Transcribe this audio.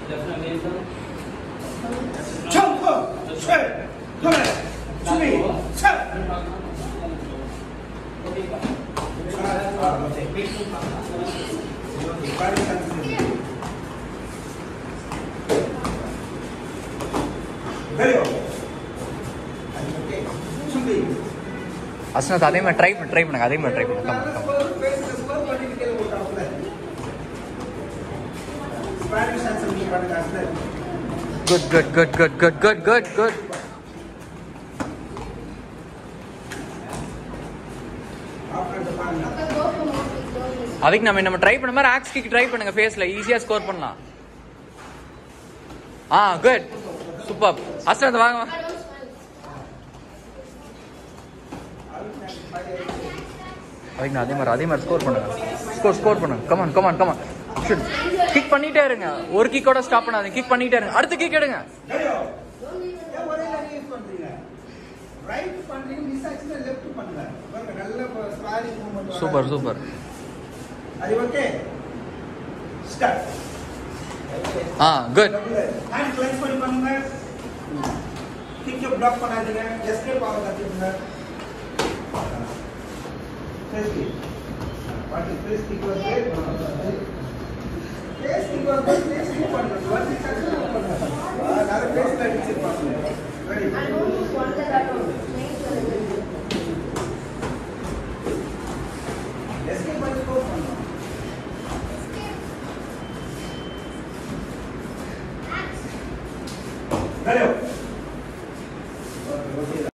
冲后踹，后来注意踹。Very good. 준비. அஸ்னத் அதே மாதிரி try பண்ணு ட்ரை பண்ணுங்க அதே மாதிரி ட்ரை பண்ணுங்க கமா கமா Spanish answer நீங்க பண்ணுங்க Aslan. Good good good good good good good good After the பாருங்க. அதுக்கு நம்ம நம்ம ட்ரை பண்ண மாதிரி ஆக்ஸ் கிக் ட்ரை பண்ணுங்க ஃபேஸ்ல ஈஸியா ஸ்கோர் பண்ணலாம் ஆ குட் சூப்பர் அஸ்னத் வாங்க வா. அதுக்கு நான் அதே மாதிரி அதே மாதிரி ஸ்கோர் பண்ணுங்க ஸ்கோர் ஸ்கோர் பண்ணுங்க கமான் கமான் கமான் கிக் பண்ணிட்டே இருங்க ஒரு கிக்கோட ஸ்டாப் பண்ணாதீங்க கிக் பண்ணிட்டே இருங்க அடுத்த கிக் எடுங்க Ready? ஏன் ஒரே line use பண்றீங்க? Right பண்றீங்க, miss ஆச்சுன்னா left பண்ணுங்க. பாருங்க, நல்ல spinning movement வராது. Super super Are you okay? Start. Ah good Hand clench பண்ணி பண்ணுங்க. Kick your block பண்ணாதீங்க. Escape ஆக கத்துக்குங்க. Face kick. What is face kick was there? Face kick was there, face kick பண்ணுங்க. One is successful பண்ணுங்க. ஆ, நல்ல face ல அடிச்சிருப்பாங்க. Ready?